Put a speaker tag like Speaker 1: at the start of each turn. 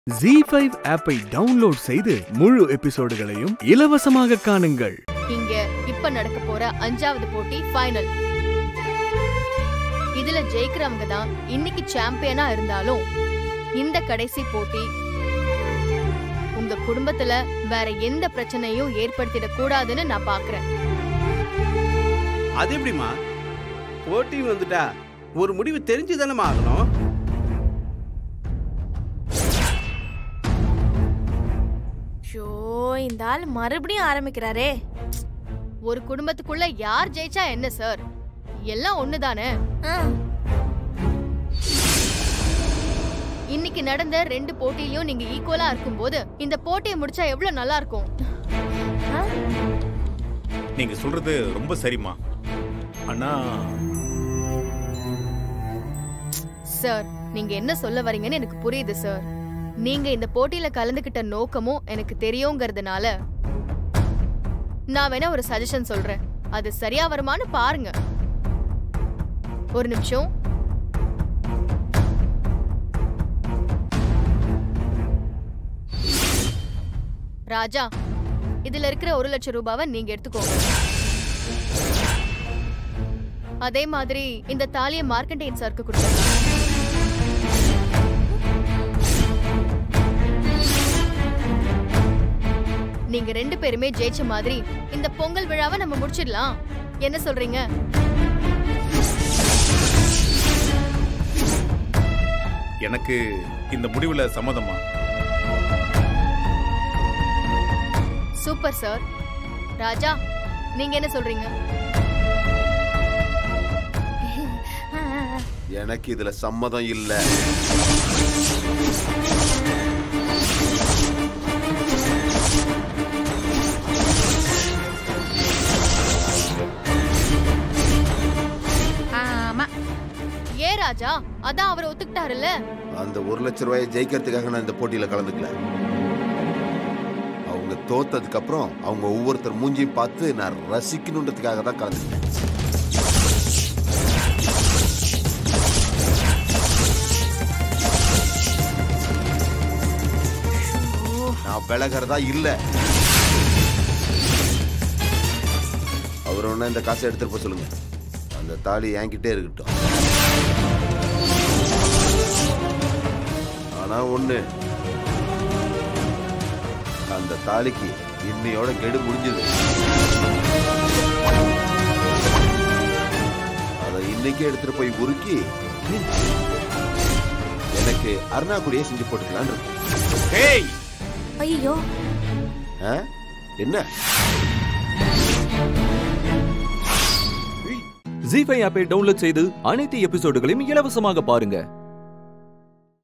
Speaker 1: G five ஆப்பை download செய்து முழு எபிசோடுகளையும் இலவசமாக காணுங்கள்
Speaker 2: இங்க இப்ப நடக்க போற அஞ்சாவது போட்டி ஃபைனல் இதுல ஜெயிக்கிறவங்க தான் இன்னைக்கு சாம்பியனா இருந்தாலும் இந்த கடைசி போட்டி உங்க குடும்பத்துல வேற எந்த பிரச்சனையும் ஏற்படுத்திடக் கூடாதுன்னு நான் பாக்குறேன்
Speaker 3: அது எப்படிம்மா போட்டின்னு வந்துட்டா ஒரு முடிவு தெரிஞ்சு தானே ஆகணும்
Speaker 4: ஷோ இந்த ஆள் மறுபடியும் ஆரம்பிக்கிறாரே
Speaker 2: ஒரு குடும்பத்துக்குள்ள யார் ஜெயிச்சா என்ன சார் எல்லாம் ஒண்ணுதானே
Speaker 4: ஆ,
Speaker 2: இன்னைக்கு நடந்த ரெண்டு போட்டியிலயும் நீங்க ஈக்குவலா இருக்கும்போது இந்த போட்டியை முடிச்சா எவ்வளவு நல்லா இருக்கும்
Speaker 4: ஆ,
Speaker 5: நீங்க சொல்றது ரொம்ப சரிம்மா ஆனா
Speaker 2: சார் நீங்க என்ன சொல்ல வரீங்கன்னு எனக்கு புரியுது சார் நீங்க இந்த போட்டியில கலந்துகிட்ட நோக்கமும் எனக்கு தெரியுங்கிறதுனால நான் வேணா ஒரு சஜஷன் சொல்றேன் அது சரியா வருமான்னு பாருங்க ஒரு நிமிஷம் ராஜா இதுல இருக்கிற ஒரு லட்சம் ரூபாவை நீங்க எடுத்துக்கோங்க அதே மாதிரி இந்த தாலியை மார்க்கண்டேயன் சாருக்கு கொடுங்க நீங்க ரெண்டு பேருமே ஜெயிச்ச மாதிரி இந்த பொங்கல் விழாவை நம்ம முடிச்சிடலாம் என்ன சொல்றீங்க
Speaker 5: எனக்கு இந்த முடிவுல சம்மதமா
Speaker 2: சூப்பர் சார் ராஜா நீங்க என்ன சொல்றீங்க
Speaker 4: ஆ, ஆ.
Speaker 6: எனக்கு இதுல சம்மதம் இல்ல
Speaker 4: ஆமா
Speaker 2: ஏ ராஜா அதான் அவர் ஒத்துக்கிட்டாருல்ல
Speaker 6: அந்த ஒரு லட்ச ரூபாயை ஜெயிக்கிறதுக்காக நான் இந்த போட்டியில கலந்துக்கல அவங்க தோத்ததுக்கு அப்புறம் அவங்க ஒவ்வொருத்தர் மூஞ்சியும் பார்த்து நான் ரசிக்கணுன்றதுக்காக தான் கலந்துக்கிட்டேன் நான் விலகிறதா இல்ல அவர் ஒண்ணா இந்த காசை எடுத்துட்டு போக சொல்லுங்க அந்த தாலி என்கிட்டே இருக்கட்டும் ஆனா ஒண்ணு அந்த தாலிக்கு இன்னையோட கெடு முடிஞ்சது அதை இன்னைக்கே எடுத்துட்டு போய் உருக்கி எனக்கு அருணா கூடயே செஞ்சு போட்டுக்கலான்னு இருக்கு.
Speaker 5: ஹேய்
Speaker 4: ஐயோ
Speaker 6: ஆ? என்ன
Speaker 7: ஜி ஃபைவ் ஆப்பை டவுன்லோட் செய்து அனைத்து எபிசோடுகளையும் இலவசமாக பாருங்க